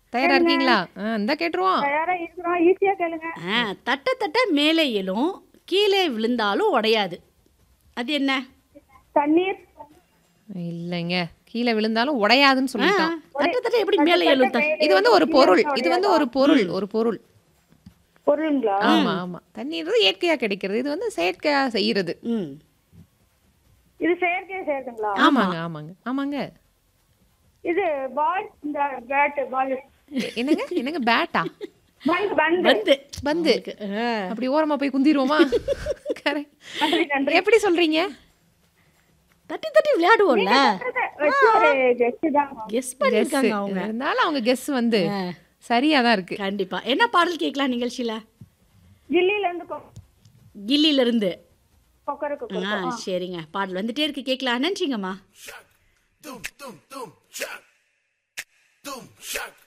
தயாரா இருக்கீங்களா ஆ இந்த கேட்டுருவோம் தயாரா இருக்கிறோம் ஈஸியா கேளுங்க ஆ தட்ட தட்ட மேலே எழும் கீழே விழுந்தாலும் உடையாது அது என்ன தண்ணீர் இல்லைங்க கீழே விழுந்தாலும் உடையாதுன்னு ஆ, சொல்லிட்டோம் தட்ட தட்ட எப்படி மேலே எழும் த- இது வந்து ஒரு பொருள் இது வந்து ஒரு பொருள் ஒரு பொருள் பொருளுங்களா ஆமா ஆமா தண்ணீர் இயற்கையா கிடைக்கிறது இது வந்து செயற்கையா செய்யறது ம் இது செயற்கை செய்யறதுங்களா ஆமாங்க ஆமாங்க ஆமாங்க இது பால் இந்த பேட் பால் எ- என்னங்க என்னங்க பேட்டா பந்து பந்து வந்து பந்து ஆ, அப்படி ஓரமா போய் குந்திருவோமா Correct. நன்றி நன்றி எப்படி சொல்றீங்க தட்டி தட்டி விளையாடுவோம்ல வச்சு ஒரு கெஸ்ட் தான் கெஸ் கெஸ் பண்ணிருக்காங்க அவங்க இருந்தாலும் அவங்க கெஸ் வந்து ஆ, சரியா தான் இருக்கு கண்டிப்பா என்ன பாடல் கேட்கலாம் நிகழ்ச்சியில கில்லில இருந்து கொ- கில்லில இருந்து கொக்கருக்கு ஆ சரிங்க பாடல் வந்துட்டே இருக்கு கேட்கலாம் நன்றிங்கம்மா Dum dum dum, chuck. Dum chuck.